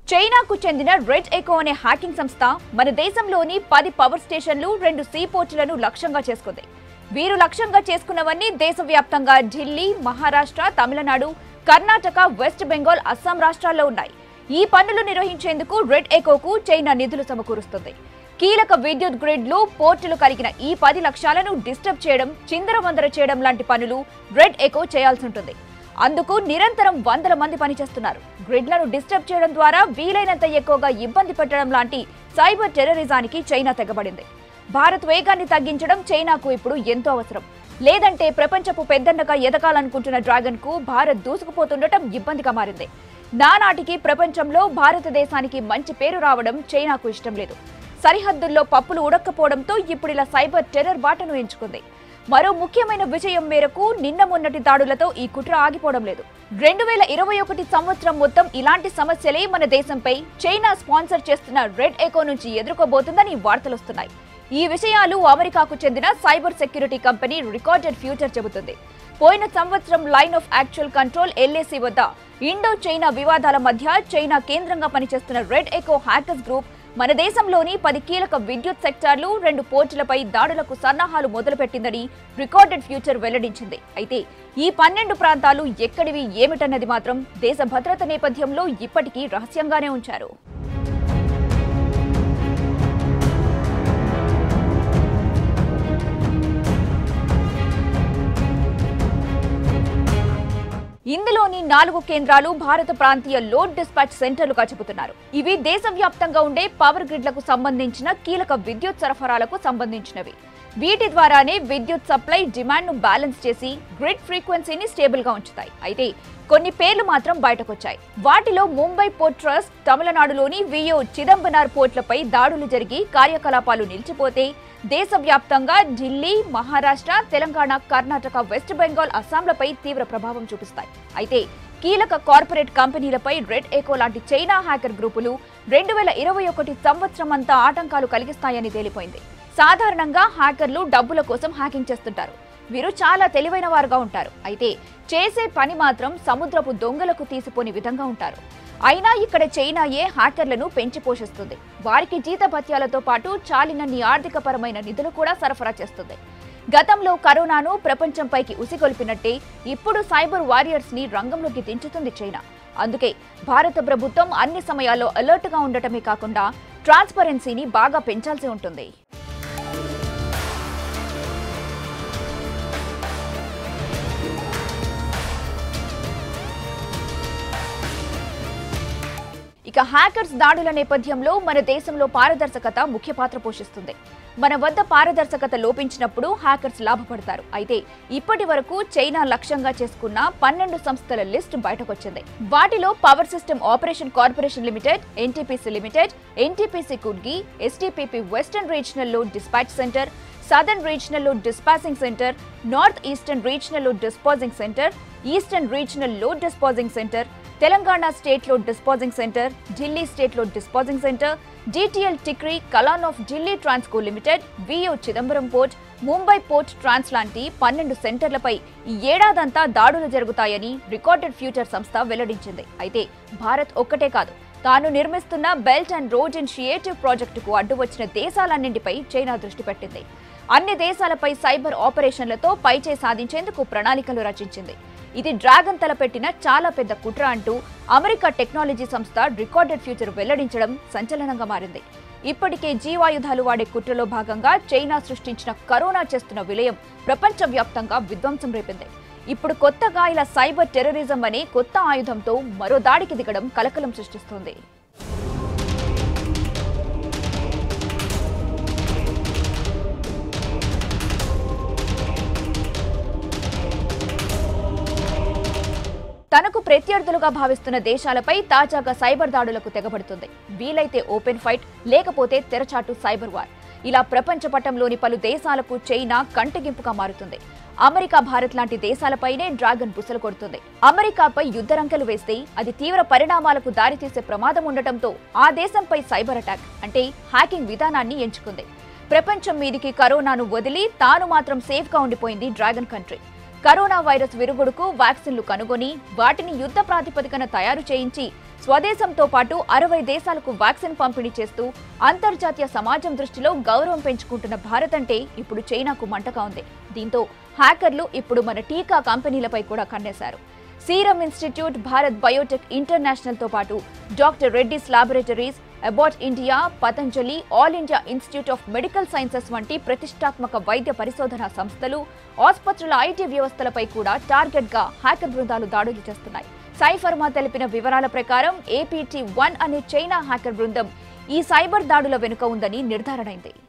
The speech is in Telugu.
చైనాకు చెందిన రెడ్ ఎకో అనే హ్యాకింగ్ సంస్థ మన దేశంలోని పది పవర్ స్టేషన్లు రెండు సీ పోర్టులను లక్ష్యంగా చేసుకుంది వీరు లక్ష్యంగా చేసుకున్నవన్నీ దేశవ్యాప్తంగా ఢిల్లీ మహారాష్ట్ర తమిళనాడు కర్ణాటక వెస్ట్ బెంగాల్ అస్సాం రాష్ట్రాల్లో ఉన్నాయి ఈ పనులు నిర్వహించేందుకు రెడ్ ఎకోకు చైనా నిధులు సమకూరుస్తుంది కీలక విద్యుత్ గ్రిడ్లు పోర్టులు కలిగిన ఈ పది లక్ష్యాలను డిస్టర్బ్ చేయడం చిందరవందర చేయడం లాంటి పనులు రెడ్ ఎకో చేయాల్సి ఉంటుంది అందుకు నిరంతరం వందల మంది పనిచేస్తున్నారు గ్రిడ్లను డిస్టర్బ్ చేయడం ద్వారా వీలైనంత ఎక్కువగా ఇబ్బంది పెట్టడం లాంటి సైబర్ టెర్రరిజానికి చైనా తెగబడింది భారత్ వేగాన్ని తగ్గించడం చైనాకు ఇప్పుడు ఎంతో అవసరం లేదంటే ప్రపంచపు పెద్దన్నగా ఎదగాలనుకుంటున్న డ్రాగన్ కు భారత్ దూసుకుపోతుండటం ఇబ్బందిగా మారింది నానాటికి ప్రపంచంలో భారతదేశానికి మంచి పేరు రావడం చైనాకు ఇష్టం లేదు సరిహద్దుల్లో పప్పులు ఉడక్కపోవడంతో ఇప్పుడు ఇలా సైబర్ టెర్రర్ బాటను ఎంచుకుంది మరో ముఖ్యమైన విజయం మేరకు నిన్న మొన్నటి దాడులతో ఈ కుట్ర ఆగిపోవడం లేదు రెండు వేల ఇరవై ఒకటి సంవత్సరం మొత్తం ఇలాంటి సమస్యలే మన దేశంపై చైనా స్పాన్సర్ చేస్తున్న రెడ్ ఎకో నుంచి ఎదుర్కోబోతుందని వార్తలొస్తున్నాయి ఈ విషయాలు అమెరికాకు చెందిన cyber security company recorded future చెబుతుంది పోయిన సంవత్సరం line of actual control LAC వద్ద ఇండో చైనా వివాదాల మధ్య చైనా కేంద్రంగా పనిచేస్తున్న రెడ్ ఎకో హ్యాకర్స్ గ్రూప్ మన దేశంలోని పది కీలక విద్యుత్ సెక్టార్లు రెండు పోర్టులపై దాడులకు సన్నాహాలు మొదలుపెట్టిందని రికార్డెడ్ ఫ్యూచర్ వెల్లడించింది అయితే ఈ పన్నెండు ప్రాంతాలు ఎక్కడివి ఏమిటన్నది మాత్రం దేశ భద్రత నేపథ్యంలో ఇప్పటికీ రహస్యంగానే ఉంచారు ఇందులోని నాలుగు కేంద్రాలు భారత ప్రాంతీయ లోడ్ డిస్పాచ్ సెంటర్లుగా చెబుతున్నారు ఇవి దేశవ్యాప్తంగా ఉండే పవర్ గ్రిడ్లకు సంబంధించిన కీలక విద్యుత్ సరఫరాలకు సంబంధించినవి వీటి ద్వారానే విద్యుత్ సప్లై డిమాండ్ ను బ్యాలెన్స్ చేసి గ్రిడ్ ఫ్రీక్వెన్సీని స్టేబుల్ గా ఉంచుతాయి అయితే కొన్ని పేర్లు మాత్రం బయటకొచ్చాయి వాటిలో ముంబై పోర్ట్ ట్రస్ట్ తమిళనాడులోని వియో చిదంబనార్ పోర్ట్లపై దాడులు జరిగి కార్యకలాపాలు నిలిచిపోతే దేశవ్యాప్తంగా ఢిల్లీ మహారాష్ట్ర తెలంగాణ కర్ణాటక వెస్ట్ బెంగాల్ అస్సాంలపై తీవ్ర ప్రభావం చూపిస్తాయి అయితే కీలక కార్పొరేట్ కంపెనీలపై రెడ్ ఎకో లాంటి చైనా హ్యాకర్ గ్రూపులు రెండు వేల ఇరవై ఒకటి సంవత్సరం అంతా ఆటంకాలు కలిగిస్తాయని తేలిపోయింది సాధారణంగా హ్యాకర్లు డబ్బుల కోసం హ్యాకింగ్ చేస్తుంటారు వీరు చాలా తెలివైన వారుగా ఉంటారు అయితే చేసే పని మాత్రం సముద్రపు దొంగలకు తీసిపోని విధంగా ఉంటారు అయినా ఇక్కడ చైనాయే హ్యాకర్లను పెంచి పోషిస్తుంది వారికి జీతభత్యాలతో పాటు చాలినన్ని ఆర్థికపరమైన నిధులు కూడా సరఫరా చేస్తుంది గతంలో కరోనాను ప్రపంచంపైకి ఉసిగొల్పినట్టే ఇప్పుడు సైబర్ వారియర్స్ ని రంగంలోకి దించుతుంది చైనా అందుకే భారత ప్రభుత్వం అన్ని సమయాల్లో అలర్ట్ గా ఉండటమే కాకుండా ట్రాన్స్పరెన్సీని బాగా పెంచాల్సి ఉంటుంది ఇక హ్యాకర్స్ దాడుల నేపథ్యంలో మన దేశంలో పారదర్శకత ముఖ్య పాత్ర పోషిస్తుంది మన వద్ద పారదర్శకత లోపించినప్పుడు హ్యాకర్స్ లాభపడతారు అయితే ఇప్పటి వరకు చైనా లక్ష్యంగా చేసుకున్న పన్నెండు సంస్థల లిస్ట్ బయటకొచ్చింది వాటిలో power system operation corporation limited NTPC limited NTPC Kudgi STPP western regional load dispatch centre southern regional load dispatching centre north eastern regional load dispatching centre eastern regional load dispatching centre Telangana state load dispatching centre Delhi state load dispatching centre DTL Tikri Kalan of Delhi transco limited V O Chidambaram port Mumbai port ట్రాన్స్ లాంటి పన్నెండు సెంటర్లపై ఈ ఏడాదంతా దాడులు జరుగుతాయని రికార్డెడ్ ఫ్యూచర్ సంస్థ వెల్లడించింది అయితే భారత్ ఒక్కటే కాదు తాను నిర్మిస్తున్న బెల్ట్ అండ్ రోడ్ ఇనిషియేటివ్ ప్రాజెక్టుకు అడ్డు వచ్చిన దేశాలన్నింటిపై చైనా దృష్టి పెట్టింది అన్ని దేశాలపై సైబర్ ఆపరేషన్లతో పైచే సాధించేందుకు ప్రణాళికలు రచించింది ఇది డ్రాగన్ తలపెట్టిన చాలా పెద్ద కుట్ర అంటూ అమెరికా టెక్నాలజీ సంస్థ రికార్డెడ్ ఫ్యూచర్ వెల్లడించడం సంచలనంగా మారింది ఇప్పటికే జీవాయుధాలు వాడే కుట్రలో భాగంగా చైనా సృష్టించిన కరోనా చేస్తున్న విలయం ప్రపంచవ్యాప్తంగా విధ్వంసం రేపింది ఇప్పుడు కొత్తగా ఇలా సైబర్ టెర్రరిజం అనే కొత్త ఆయుధంతో మరో దాడికి దిగడం కలకలం సృష్టిస్తోంది తనకు ప్రత్యర్థులుగా భావిస్తున్న దేశాలపై తాజాగా సైబర్ దాడులకు తెగబడుతుంది వీలైతే ఓపెన్ ఫైట్ లేకపోతే తెరచాటు సైబర్ వార్ ఇలా ప్రపంచ పటంలోని పలు దేశాలకు చైనా కంటగింపుగా మారుతుంది అమెరికా భారత్ లాంటి దేశాలపైనే డ్రాగన్ బుసలు కొడుతుంది అమెరికాపై యుద్ధరంకెలు వేస్తే అది తీవ్ర పరిణామాలకు దారితీసే ప్రమాదం ఉండటంతో ఆ దేశంపై సైబర్ అటాక్ అంటే హ్యాకింగ్ విధానాన్ని ఎంచుకుంది ప్రపంచం మీదికి కరోనాను వదిలి తాను మాత్రం సేఫ్ గా ఉండిపోయింది డ్రాగన్ కంట్రీ కరోనా వైరస్ విరుగుడుకు వ్యాక్సిన్లు కనుగొని వాటిని యుద్ధ ప్రాతిపదికన తయారు చేయించి స్వదేశంతో పాటు అరవై దేశాలకు వ్యాక్సిన్ పంపిణీ చేస్తూ అంతర్జాతీయ సమాజం దృష్టిలో గౌరవం పెంచుకుంటున్న భారత్ అంటే ఇప్పుడు చైనాకు మంటగా ఉంది దీంతో హ్యాకర్లు ఇప్పుడు మన టీకా కంపెనీలపై కూడా కన్నేశారు serum institute Bharat biotech international తో పాటు doctor Reddy's laboratories Abbott India Patanjali all India institute of medical sciences వంటి ప్రతిష్టాత్మక వైద్య పరిశోధనా సంస్థలు ఆసుపత్రుల ఐటీ వ్యవస్థలపై కూడా టార్గెట్ గా హ్యాకర్ బృందాలు దాడులు చేస్తున్నాయి సైఫర్మా తెలిపిన వివరాల ప్రకారం ఏపీటీ వన్ అనే చైనా హ్యాకర్ బృందం ఈ సైబర్ దాడుల వెనుక ఉందని నిర్ధారణైంది